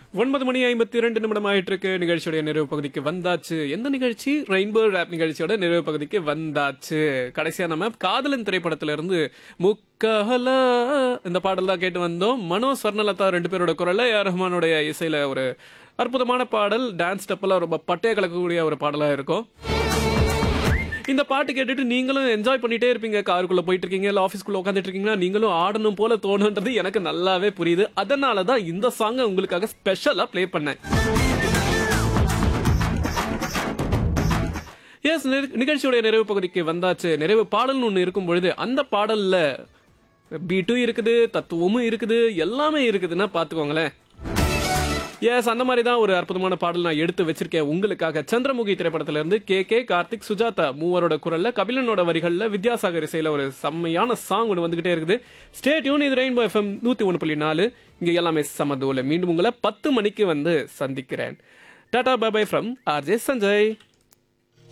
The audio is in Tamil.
ஒன்பது மணி ஐம்பத்தி இரண்டு நிமிடம் ஆயிட்டு இருக்கு நிகழ்ச்சியோட நிறைவு பகுதிக்கு வந்தாச்சு எந்த நிகழ்ச்சி ரெயின்போ ரேப் நிகழ்ச்சியோட நிறைவு பகுதிக்கு வந்தாச்சு கடைசியா நம்ம காதலன் திரைப்படத்துல இருந்து முக்கஹலா இந்த பாடல் தான் கேட்டு வந்தோம் மனோ ஸ்வர்ணலதா ரெண்டு பேரோட குரல்ல ஏ ஆர் ரஹ்மானுடைய இசையில ஒரு அற்புதமான பாடல் டான்ஸ் ஸ்டெப்பெல்லாம் ரொம்ப பட்டைய கலக்கக்கூடிய ஒரு பாடலா இருக்கும் இந்த பாட்டு கேட்டுட்டு நீங்களும் என்ஜாய் பண்ணிட்டே இருப்பீங்க காருக்குள்ள போயிட்டு இருக்கீங்க இல்ல ஆஃபீஸ்க்குள்ள உட்காந்துட்டு இருக்கீங்கன்னா நீங்களும் ஆடணும் போல தோணுன்றது எனக்கு நல்லாவே புரியுது அதனால தான் இந்த சாங்கை உங்களுக்காக ஸ்பெஷலா ப்ளே பண்ணேன் எஸ் நிகழ்ச்சியோட நிறைவு பகுதிக்கு வந்தாச்சு நிறைவு பாடல்னு ஒன்று இருக்கும் பொழுது அந்த பாடல்ல பீட்டும் இருக்குது தத்துவமும் இருக்குது எல்லாமே இருக்குதுன்னா பார்த்துக்கோங்களேன் எஸ் அந்த மாதிரி தான் ஒரு அற்புதமான பாடல் நான் எடுத்து வச்சிருக்கேன் உங்களுக்காக சந்திரமுகி திரைப்படத்துல இருந்து கே கே கார்த்திக் சுஜாதா மூவரோட குரல்ல கபிலனோட வரிகள்ல வித்யாசாகர் இசையில ஒரு செம்மையான சாங் ஒன்று வந்துகிட்டே இருக்குது ஸ்டே டியூன் இது ரெயின்போ எஃப்எம் நூத்தி ஒன்று புள்ளி நாலு இங்க எல்லாமே சமதூல மீண்டும் உங்களை பத்து மணிக்கு வந்து சந்திக்கிறேன் tata bye bye from RJ Sanjay